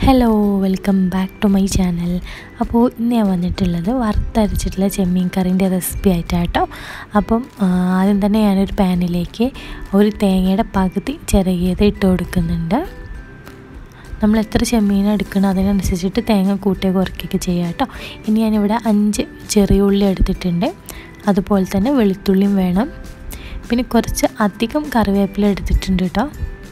hello welcome back to my channel അപ്പോൾ ഇന്ന് ഞാൻ വന്നിട്ടുള്ളത് വറുത്തരച്ചിട്ടുള്ള ചെമ്മീൻ കറിൻ്റെ റെസിപ്പി ആയിട്ടാട്ടോ അപ്പം ആ, ആദ്യം തന്നെ ഞാനൊരു പാനിലേക്ക് ഒരു തേങ്ങയുടെ പകുതി ചിരകിയത് ഇട്ട് കൊടുക്കുന്നുണ്ട് നമ്മൾ എത്ര ചെമ്മീൻ എടുക്കണം അതിനനുസരിച്ചിട്ട് തേങ്ങ കൂട്ടിയ കുറയ്ക്കുകയൊക്കെ ചെയ്യാം കേട്ടോ ഇനി ഞാനിവിടെ അഞ്ച് ചെറിയ ഉള്ളി എടുത്തിട്ടുണ്ട് അതുപോലെ തന്നെ വെളുത്തുള്ളിയും വേണം പിന്നെ കുറച്ച് അധികം കറിവേപ്പില എടുത്തിട്ടുണ്ട് കേട്ടോ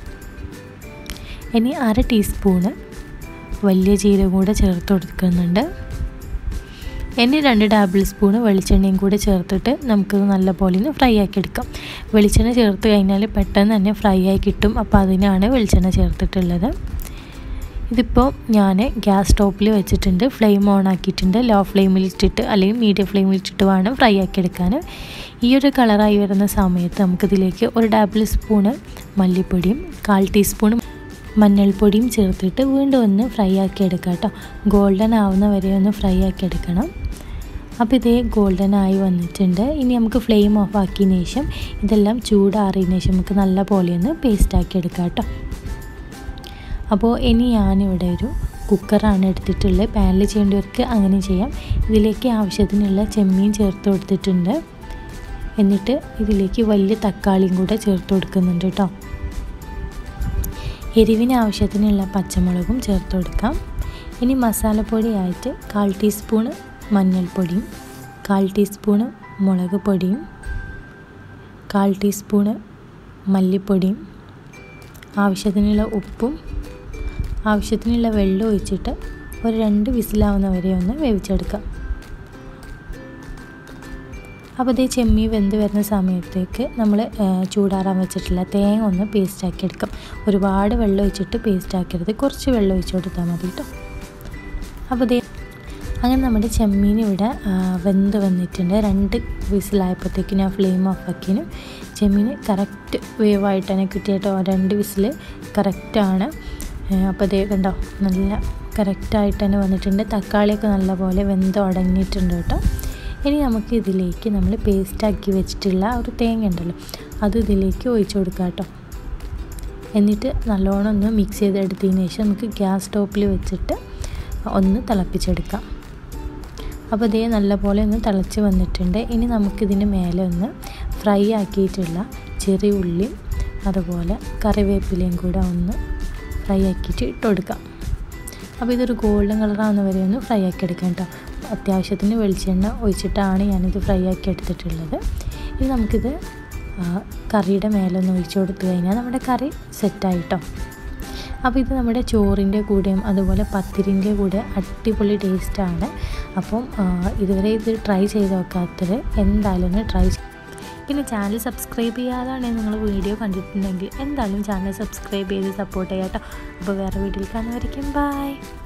ഇനി അര ടീസ്പൂണ് വലിയ ജീരകം കൂടെ ചേർത്ത് കൊടുക്കുന്നുണ്ട് ഇനി രണ്ട് ടേബിൾ സ്പൂണ് വെളിച്ചെണ്ണയും കൂടെ ചേർത്തിട്ട് നമുക്കത് നല്ലപോലെ ഒന്ന് ഫ്രൈ ആക്കി എടുക്കാം വെളിച്ചെണ്ണ ചേർത്ത് കഴിഞ്ഞാൽ പെട്ടെന്ന് തന്നെ ഫ്രൈ ആയി കിട്ടും അപ്പോൾ അതിനാണ് വെളിച്ചെണ്ണ ചേർത്തിട്ടുള്ളത് ഇതിപ്പോൾ ഞാൻ ഗ്യാസ് സ്റ്റോപ്പിൽ വെച്ചിട്ടുണ്ട് ഫ്ലെയിം ഓൺ ആക്കിയിട്ടുണ്ട് ലോ ഫ്ലെയിമിൽ ഇട്ടിട്ട് അല്ലെങ്കിൽ മീഡിയം ഫ്ലെയിമിൽ ഇട്ടിട്ട് വേണം ഫ്രൈ ആക്കി എടുക്കാൻ ഈ ഒരു കളറായി വരുന്ന സമയത്ത് നമുക്കിതിലേക്ക് ഒരു ടേബിൾ സ്പൂണ് മല്ലിപ്പൊടിയും കാൽ ടീസ്പൂൺ മഞ്ഞൾപ്പൊടിയും ചേർത്തിട്ട് വീണ്ടും ഒന്ന് ഫ്രൈ ആക്കി എടുക്കാം കേട്ടോ ഗോൾഡൻ ആവുന്ന വരെ ഒന്ന് ഫ്രൈ ആക്കി എടുക്കണം അപ്പോൾ ഇതേ ഗോൾഡൻ ആയി വന്നിട്ടുണ്ട് ഇനി നമുക്ക് ഫ്ലെയിം ഓഫ് ആക്കിയതിന് ശേഷം ഇതെല്ലാം ചൂടാറിയതിന് ശേഷം നമുക്ക് നല്ല പോലെ ഒന്ന് പേസ്റ്റ് ആക്കി എടുക്കാം കേട്ടോ അപ്പോൾ ഇനി ഞാനിവിടെ ഒരു കുക്കറാണ് എടുത്തിട്ടുള്ളത് പാനിൽ ചെയ്യേണ്ടവർക്ക് അങ്ങനെ ചെയ്യാം ഇതിലേക്ക് ആവശ്യത്തിനുള്ള ചെമ്മീൻ ചേർത്ത് കൊടുത്തിട്ടുണ്ട് എന്നിട്ട് ഇതിലേക്ക് വലിയ തക്കാളിയും കൂടെ ചേർത്ത് കൊടുക്കുന്നുണ്ട് കേട്ടോ എരിവിന് ആവശ്യത്തിനുള്ള പച്ചമുളകും ചേർത്ത് കൊടുക്കാം ഇനി മസാലപ്പൊടിയായിട്ട് കാൽ ടീസ്പൂണ് മഞ്ഞൾപ്പൊടിയും കാൽ ടീസ്പൂണ് മുളക് പൊടിയും കാൽ ടീസ്പൂണ് മല്ലിപ്പൊടിയും ആവശ്യത്തിനുള്ള ഉപ്പും ആവശ്യത്തിനുള്ള വെള്ളം ഒഴിച്ചിട്ട് ഒരു രണ്ട് വിസിലാവുന്ന വരെ ഒന്ന് വേവിച്ചെടുക്കാം അപ്പോൾ ഇതേ ചെമ്മീൻ വെന്ത് വരുന്ന സമയത്തേക്ക് നമ്മൾ ചൂടാറാൻ വെച്ചിട്ടുള്ള തേങ്ങ ഒന്ന് പേസ്റ്റ് ആക്കി എടുക്കാം ഒരുപാട് വെള്ളം ഒഴിച്ചിട്ട് പേസ്റ്റ് ആക്കരുത് കുറച്ച് വെള്ളം ഒഴിച്ച് കൊടുത്താൽ മതി കേട്ടോ അപ്പോൾ ഇതേ അങ്ങനെ നമ്മുടെ ചെമ്മീൻ ഇവിടെ വെന്ത് വന്നിട്ടുണ്ട് രണ്ട് വിസിലായപ്പോഴത്തേക്ക് ഞാൻ ഫ്ലെയിം ഓഫ് ആക്കിനും ചെമ്മീൻ കറക്റ്റ് വേവായിട്ട് തന്നെ കിട്ടിയിട്ടോ രണ്ട് വിസിൽ കറക്റ്റാണ് അപ്പോൾ ഇതേ കണ്ടോ നല്ല കറക്റ്റായിട്ട് തന്നെ വന്നിട്ടുണ്ട് തക്കാളിയൊക്കെ നല്ലപോലെ വെന്ത് ഉടങ്ങിയിട്ടുണ്ട് കേട്ടോ ഇനി നമുക്ക് ഇതിലേക്ക് നമ്മൾ പേസ്റ്റാക്കി വെച്ചിട്ടുള്ള ഒരു തേങ്ങ ഉണ്ടല്ലോ അത് ഇതിലേക്ക് ഒഴിച്ചു കൊടുക്കാം കേട്ടോ എന്നിട്ട് നല്ലോണം ഒന്ന് മിക്സ് ചെയ്തെടുത്തതിന് ശേഷം നമുക്ക് ഗ്യാസ് സ്റ്റോപ്പിൽ വെച്ചിട്ട് ഒന്ന് തിളപ്പിച്ചെടുക്കാം അപ്പോൾ ഇതേ നല്ലപോലെ ഒന്ന് തിളച്ച് വന്നിട്ടുണ്ട് ഇനി നമുക്കിതിന് മേലെ ഒന്ന് ഫ്രൈ ആക്കിയിട്ടുള്ള ചെറിയ ഉള്ളിയും അതുപോലെ കറിവേപ്പിലയും കൂടെ ഒന്ന് ഫ്രൈ ആക്കിയിട്ട് ഇട്ട് കൊടുക്കാം അപ്പോൾ ഇതൊരു ഗോൾഡൻ കളറാകുന്ന വരെ ഒന്ന് ഫ്രൈ ആക്കി എടുക്കാം കേട്ടോ അത്യാവശ്യത്തിന് വെളിച്ചെണ്ണ ഒഴിച്ചിട്ടാണ് ഞാനിത് ഫ്രൈ ആക്കി എടുത്തിട്ടുള്ളത് ഇനി നമുക്കിത് കറിയുടെ മേലെ ഒന്ന് ഒഴിച്ചു കൊടുത്തു കഴിഞ്ഞാൽ നമ്മുടെ കറി സെറ്റായിട്ടോ അപ്പോൾ ഇത് നമ്മുടെ ചോറിൻ്റെ കൂടെയും അതുപോലെ പത്തിരിൻ്റെ കൂടെ അടിപൊളി ടേസ്റ്റാണ് അപ്പം ഇതുവരെ ഇത് ട്രൈ ചെയ്ത് നോക്കാത്തത് എന്തായാലും ഒന്ന് ട്രൈ പിന്നെ ചാനൽ സബ്സ്ക്രൈബ് ചെയ്യാതാണ് നിങ്ങൾ വീഡിയോ കണ്ടിട്ടുണ്ടെങ്കിൽ എന്തായാലും ചാനൽ സബ്സ്ക്രൈബ് ചെയ്ത് സപ്പോർട്ട് ചെയ്യാം കേട്ടോ അപ്പോൾ വേറെ വീഡിയോയിൽ കാണുമായിരിക്കും ബൈ